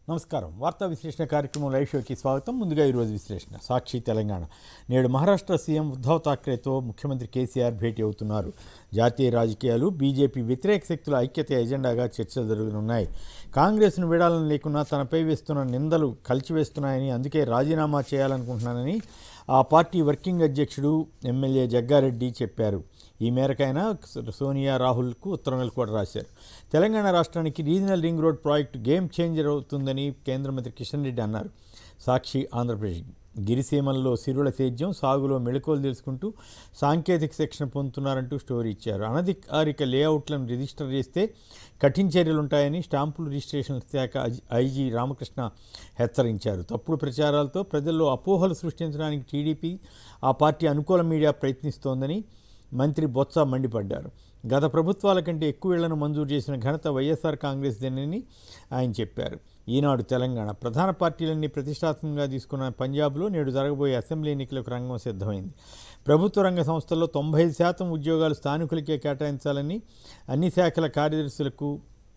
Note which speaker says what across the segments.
Speaker 1: నమస్కారం వార్తా విశ్లేషణ కార్యక్రమం లైవ్ షోకి స్వాగతం ముందుగా ఈరోజు విశ్లేషణ సాక్షి తెలంగాణ నేడు మహారాష్ట్ర సీఎం ఉద్ధవ్ ఠాక్రేతో ముఖ్యమంత్రి కేసీఆర్ భేటీ అవుతున్నారు జాతీయ రాజకీయాలు బీజేపీ వ్యతిరేక శక్తుల ఐక్యత ఎజెండాగా చర్చలు జరగనున్నాయి కాంగ్రెస్ను వీడాలని లేకున్నా తనపై వేస్తున్న నిందలు కలిచివేస్తున్నాయని అందుకే రాజీనామా చేయాలనుకుంటున్నానని ఆ పార్టీ వర్కింగ్ అధ్యక్షుడు ఎమ్మెల్యే జగ్గారెడ్డి చెప్పారు ఈ మేరకైనా సోనియా రాహుల్కు ఉత్తరం కూడా రాశారు తెలంగాణ రాష్ట్రానికి regional ring road project game changer అవుతుందని కేంద్ర మంత్రి కిషన్ రెడ్డి అన్నారు సాక్షి ఆంధ్రప్రదేశ్ గిరిసీమల్లో సిరుల సేద్యం సాగులో మెళుకువలు తెలుసుకుంటూ సాంకేతిక శిక్షణ పొందుతున్నారంటూ స్టోరీ ఇచ్చారు అనధికారిక లేఅవుట్లను రిజిస్టర్ చేస్తే కఠిన చర్యలుంటాయని స్టాంపులు రిజిస్ట్రేషన్ శాఖ ఐజీ రామకృష్ణ హెచ్చరించారు తప్పుడు ప్రచారాలతో ప్రజల్లో అపోహలు సృష్టించడానికి టీడీపీ ఆ పార్టీ అనుకూల మీడియా ప్రయత్నిస్తోందని మంత్రి బొత్స మండిపడ్డారు గత ప్రభుత్వాల కంటే ఎక్కువ ఇళ్లను మంజూరు చేసిన ఘనత వైఎస్ఆర్ కాంగ్రెస్ దేనని ఆయన చెప్పారు ఈనాడు తెలంగాణ ప్రధాన పార్టీలన్నీ ప్రతిష్టాత్మకంగా తీసుకున్న పంజాబ్లో నేడు జరగబోయే అసెంబ్లీ ఎన్నికలకు రంగం సిద్ధమైంది ప్రభుత్వ రంగ సంస్థల్లో తొంభై శాతం ఉద్యోగాలు స్థానికులకే కేటాయించాలని అన్ని శాఖల కార్యదర్శులకు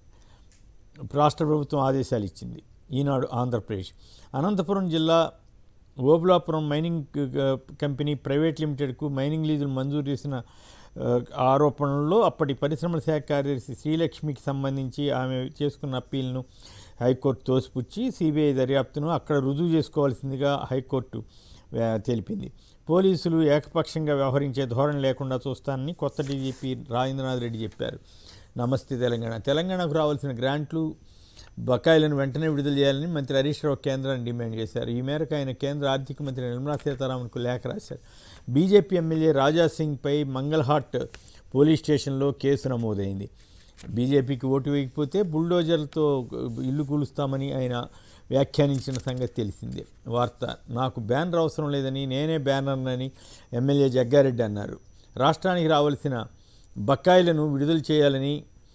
Speaker 1: రాష్ట్ర ప్రభుత్వం ఆదేశాలు ఇచ్చింది ఈనాడు ఆంధ్రప్రదేశ్ అనంతపురం జిల్లా ఓబులాపురం మైనింగ్ కంపెనీ ప్రైవేట్ లిమిటెడ్కు మైనింగ్ లీజులు మంజూరు చేసిన ఆరోపణల్లో అప్పటి పరిశ్రమల శాఖ కార్యదర్శి శ్రీలక్ష్మికి సంబంధించి ఆమె చేసుకున్న అప్పీల్ను హైకోర్టు తోసిపుచ్చి సిబిఐ దర్యాప్తును అక్కడ రుజువు చేసుకోవాల్సిందిగా హైకోర్టు తెలిపింది పోలీసులు ఏకపక్షంగా వ్యవహరించే ధోరణి లేకుండా చూస్తానని కొత్త డీజీపీ రాజేంద్రనాథ్ రెడ్డి చెప్పారు నమస్తే తెలంగాణ తెలంగాణకు రావాల్సిన గ్రాంట్లు బకాయిలను వెంటనే విడుదల చేయాలని మంత్రి హరీష్ రావు కేంద్రాన్ని డిమాండ్ చేశారు ఈ మేరకు ఆయన కేంద్ర ఆర్థిక మంత్రి నిర్మలా సీతారామన్కు లేఖ రాశారు బీజేపీ ఎమ్మెల్యే రాజా సింగ్పై మంగళహాట్ పోలీస్ స్టేషన్లో కేసు నమోదైంది బీజేపీకి ఓటు వేయకపోతే బుల్డోజర్లతో ఇల్లు కూలుస్తామని ఆయన వ్యాఖ్యానించిన సంగతి తెలిసిందే వార్త నాకు బ్యానర్ అవసరం లేదని నేనే బ్యానర్నని ఎమ్మెల్యే జగ్గారెడ్డి అన్నారు రాష్ట్రానికి రావాల్సిన బకాయిలను విడుదల చేయాలని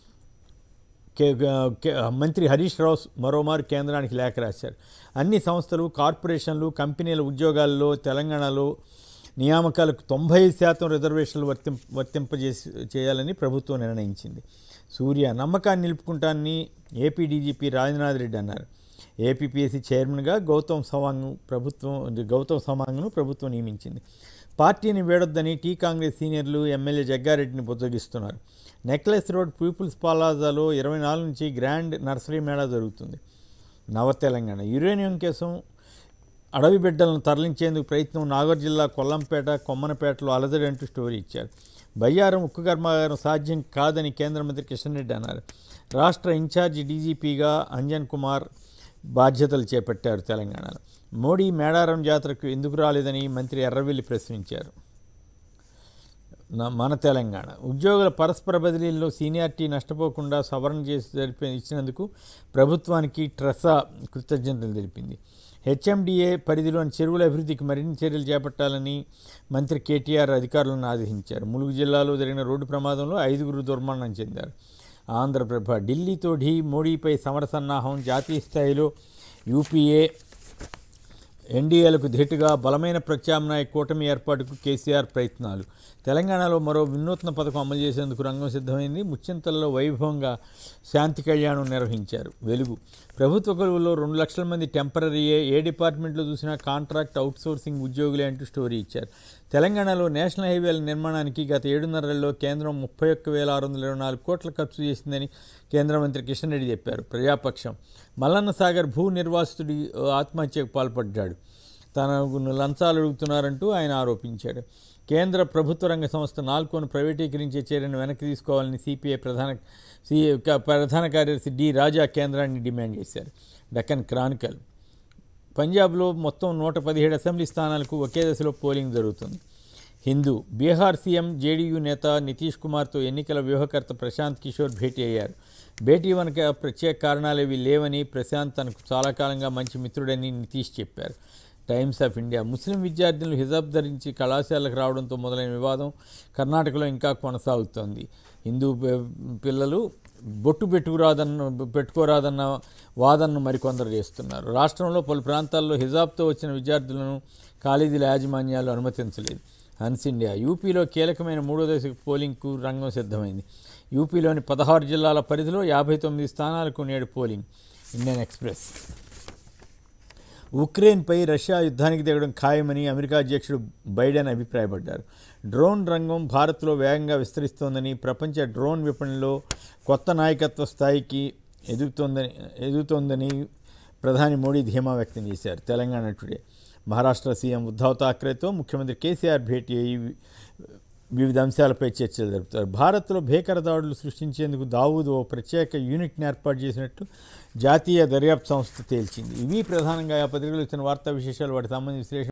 Speaker 1: మంత్రి హరీష్ రావు మరోమారు కేంద్రానికి లేఖ రాశారు అన్ని సంస్థలు కార్పొరేషన్లు కంపెనీల ఉద్యోగాల్లో తెలంగాణలో నియామకాలకు తొంభై శాతం రిజర్వేషన్లు వర్తింప వర్తింపజేసి చేయాలని ప్రభుత్వం నిర్ణయించింది సూర్య నమ్మకాన్ని నిలుపుకుంటానని ఏపీ డీజీపీ రాజనాథ్ రెడ్డి అన్నారు ఏపీపీఎస్సీ చైర్మన్గా గౌతమ్ సవాంగ్ ప్రభుత్వం గౌతమ్ సవాంగ్ను ప్రభుత్వం నియమించింది పార్టీని వేడొద్దని టీ కాంగ్రెస్ సీనియర్లు ఎమ్మెల్యే జగ్గారెడ్డిని బుజ్జగిస్తున్నారు నెక్లెస్ రోడ్ పీపుల్స్ పాలాజాలో ఇరవై నాలుగు నుంచి గ్రాండ్ నర్సరీ మేళా జరుగుతుంది నవ తెలంగాణ యురేనియం కేసం అడవి బిడ్డలను తరలించేందుకు ప్రయత్నం నాగర్ జిల్లా కొల్లంపేట కొమ్మనపేటలో అలజడి అంటూ స్టోరీ ఇచ్చారు బయ్యారం ఉక్కు కర్మాగారం సాధ్యం కాదని కేంద్ర మంత్రి కిషన్ రెడ్డి అన్నారు రాష్ట్ర ఇన్ఛార్జి డీజీపీగా అంజన్ కుమార్ బాధ్యతలు చేపట్టారు తెలంగాణలో మోడీ మేడారం జాతరకు ఎందుకు రాలేదని మంత్రి ఎర్రవెల్లి ప్రశ్నించారు మన తెలంగాణ ఉద్యోగుల పరస్పర బదిలీల్లో సీనియారిటీ నష్టపోకుండా సవరణ చేసి జరిపి ఇచ్చినందుకు ప్రభుత్వానికి ట్రసా కృతజ్ఞతలు తెలిపింది హెచ్ఎండిఏ పరిధిలోని చెరువుల అభివృద్ధికి మరిన్ని చర్యలు చేపట్టాలని మంత్రి కేటీఆర్ అధికారులను ఆదేశించారు ములుగు జిల్లాలో జరిగిన రోడ్డు ప్రమాదంలో ఐదుగురు దుర్మరణం చెందారు ఆంధ్రప్రభ ఢిల్లీతో ఢీ మోడీపై సమరసన్నాహం జాతీయ స్థాయిలో యూపీఏ ఎన్డీఏలకు ధీటుగా బలమైన ప్రత్యామ్నాయ కూటమి ఏర్పాటుకు కేసీఆర్ ప్రయత్నాలు తెలంగాణలో మరో వినూత్న పథకం అమలు చేసేందుకు రంగం సిద్ధమైంది ముచ్చింతలలో వైభవంగా శాంతి కళ్యాణం నిర్వహించారు వెలుగు ప్రభుత్వ కొలువులో రెండు లక్షల మంది టెంపరీయే ఏ డిపార్ట్మెంట్లో చూసినా కాంట్రాక్ట్ అవుట్సోర్సింగ్ ఉద్యోగులే అంటూ స్టోరీ ఇచ్చారు తెలంగాణలో నేషనల్ హైవేల నిర్మాణానికి గత ఏడున్నరల్లో కేంద్రం ముప్పై ఒక్క వేల ఆరు వందల ఇరవై నాలుగు కోట్ల ఖర్చు చేసిందని కేంద్ర మంత్రి కిషన్ రెడ్డి చెప్పారు ప్రజాపక్షం మల్లన్న సాగర్ భూ నిర్వాసితుడి ఆత్మహత్యకు పాల్పడ్డాడు తనకు లంచాలు అడుగుతున్నారంటూ ఆయన ఆరోపించాడు కేంద్ర ప్రభుత్వ రంగ సంస్థ నాల్కోను ప్రైవేటీకరించే చర్యను వెనక్కి తీసుకోవాలని సిపిఐ ప్రధాన సి ప్రధాన కార్యదర్శి డి రాజా కేంద్రాన్ని డిమాండ్ చేశారు డక్కన్ క్రానికల్ పంజాబ్లో మొత్తం నూట పదిహేడు అసెంబ్లీ స్థానాలకు ఒకే దశలో పోలింగ్ జరుగుతుంది హిందూ బీహార్ సీఎం జేడీయూ నేత నితీష్ కుమార్తో ఎన్నికల వ్యూహకర్త ప్రశాంత్ కిషోర్ భేటీ అయ్యారు భేటీ వెనుక ప్రత్యేక కారణాలేవి లేవని ప్రశాంత్ తనకు చాలా కాలంగా మంచి మిత్రుడని నితీష్ చెప్పారు టైమ్స్ ఆఫ్ ఇండియా ముస్లిం విద్యార్థులు హిజాబ్ ధరించి కళాశాలకు రావడంతో మొదలైన వివాదం కర్ణాటకలో ఇంకా కొనసాగుతోంది హిందూ పిల్లలు బొట్టు పెట్టుకురాదన్న పెట్టుకోరాదన్న వాదనను మరికొందరు చేస్తున్నారు రాష్ట్రంలో పలు ప్రాంతాల్లో హిజాబ్తో వచ్చిన విద్యార్థులను కాలేజీల యాజమాన్యాలు అనుమతించలేదు హన్స్ ఇండియా యూపీలో కీలకమైన మూడో దశ పోలింగ్కు రంగం సిద్ధమైంది యూపీలోని పదహారు జిల్లాల పరిధిలో యాభై తొమ్మిది స్థానాలకు నేడు పోలింగ్ ఇండియన్ ఎక్స్ప్రెస్ ఉక్రెయిన్పై రష్యా యుద్ధానికి దిగడం ఖాయమని అమెరికా అధ్యక్షుడు బైడెన్ అభిప్రాయపడ్డారు డ్రోన్ రంగం భారత్లో వేగంగా విస్తరిస్తోందని ప్రపంచ డ్రోన్ విపణిలో కొత్త నాయకత్వ స్థాయికి ఎదుగుతోందని ఎదుగుతోందని ప్రధాని మోడీ ధీమా వ్యక్తం చేశారు తెలంగాణ టుడే మహారాష్ట్ర సీఎం ఉద్ధవ్ ఠాక్రేతో ముఖ్యమంత్రి కేసీఆర్ భేటీ అయ్యి వివిధ అంశాలపై చర్చలు జరుపుతారు భారత్లో భీకర దాడులు సృష్టించేందుకు దావూద్ ఓ ప్రత్యేక యూనిట్ని ఏర్పాటు చేసినట్టు జాతీయ దర్యాప్తు సంస్థ తేల్చింది ఇవి ప్రధానంగా ఆ పత్రికలు ఇచ్చిన వార్తా విశేషాలు వాటి సంబంధించిన విశ్లేషణ